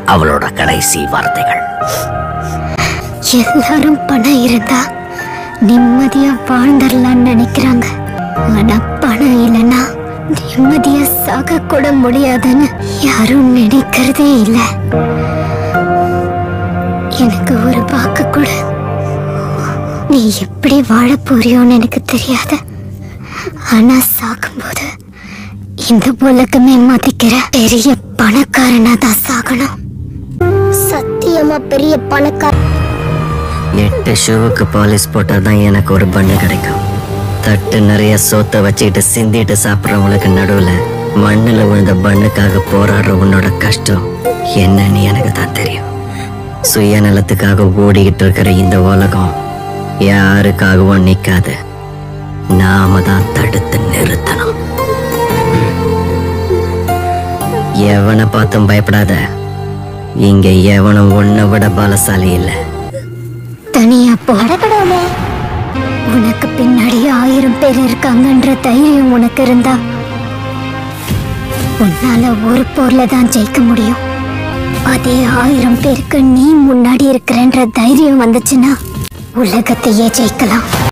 அவளோட கடைசி வார்த்தைகள் எல்லாரும் பணம் இருந்தா நிம்மதியா வாழ்ந்துடலாம்னு நினைக்கிறாங்க ஆனா பணம் இல்லைன்னா நிம்மதியா சாக கூட முடியாதுன்னு யாரும் நினைக்கிறதே இல்ல எனக்கு ஒரு வாக்கு கூட நீ எப்படி வாழ போறியோன்னு எனக்கு தெரியாது ஆனா சாகும்போது இந்த உலகமே மதிக்கிற பெரிய பணக்காரனா தான் சாகணும் சத்தியமா பெரிய பணக்கார எட்டு ஷூவுக்கு பாலிஷ் போட்டால் தான் எனக்கு ஒரு பண்ணு கிடைக்கும் தட்டு நிறைய சோத்தை வச்சுக்கிட்டு சிந்திட்டு சாப்பிட்றவங்களுக்கு நடுவில் மண்ணில் விழுந்த பண்ணுக்காக போராடுற உன்னோட கஷ்டம் என்னன்னு எனக்கு தான் தெரியும் சுயநலத்துக்காக ஓடிக்கிட்டு இருக்கிற இந்த உலகம் யாருக்காகவும் நிற்காது நாம தான் தடுத்து நிறுத்தணும் எவனை பார்த்தும் பயப்படாத இங்க எவனும் உன்னை விட பலசாலி இல்லை தனியா போடப்படாம உனக்கு பின்னாடி ஆயிரம் பேர் இருக்காங்கன்ற தைரியம் உனக்கு இருந்தா உன்னால ஒரு போர்ல தான் ஜெயிக்க முடியும் அதே ஆயிரம் பேருக்கு நீ முன்னாடி இருக்கிறன்ற தைரியம் வந்துச்சுன்னா உலகத்தையே ஜெயிக்கலாம்